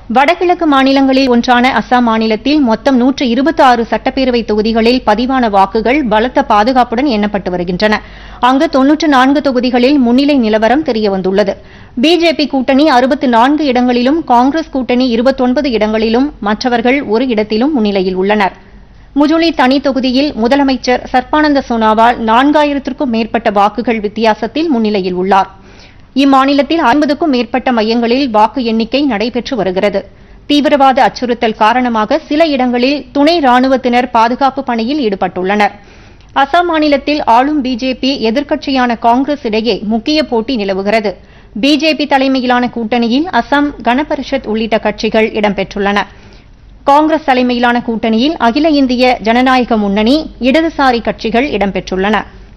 வடகிழக்கு மாநிலங்களில் ஒன்றான அசாம் மாநிலத்தில் மொத்தம் நூற்று இருபத்தி ஆறு சட்டப்பேரவை தொகுதிகளில் பதிவான வாக்குகள் பலத்த பாதுகாப்புடன் எண்ணப்பட்டு வருகின்றன அங்கு தொன்னூற்று நான்கு தொகுதிகளில் முன்னிலை நிலவரம் தெரியவந்துள்ளது பிஜேபி கூட்டணி அறுபத்து நான்கு இடங்களிலும் காங்கிரஸ் கூட்டணி இருபத்தொன்பது இடங்களிலும் மற்றவர்கள் ஒரு இடத்திலும் முன்னிலையில் உள்ளனர் முஜுலி தனி தொகுதியில் முதலமைச்சர் சர்பானந்த சோனாவால் நான்காயிரத்திற்கும் மேற்பட்ட வாக்குகள் வித்தியாசத்தில் முன்னிலையில் உள்ளார் இம்மாநிலத்தில் ஐம்பதுக்கும் மேற்பட்ட மையங்களில் வாக்கு எண்ணிக்கை நடைபெற்று வருகிறது தீவிரவாத அச்சுறுத்தல் காரணமாக சில இடங்களில் துணை ராணுவத்தினர் பாதுகாப்பு பணியில் ஈடுபட்டுள்ளனர் அசாம் மாநிலத்தில் ஆளும் பிஜேபி எதிர்க்கட்சியான காங்கிரஸ் இடையே முக்கிய போட்டி நிலவுகிறது பிஜேபி தலைமையிலான கூட்டணியில் அசாம் கனபரிஷத் உள்ளிட்ட கட்சிகள் இடம்பெற்றுள்ளன காங்கிரஸ் தலைமையிலான கூட்டணியில் அகில இந்திய ஜனநாயக முன்னணி இடதுசாரி கட்சிகள் இடம்பெற்றுள்ளன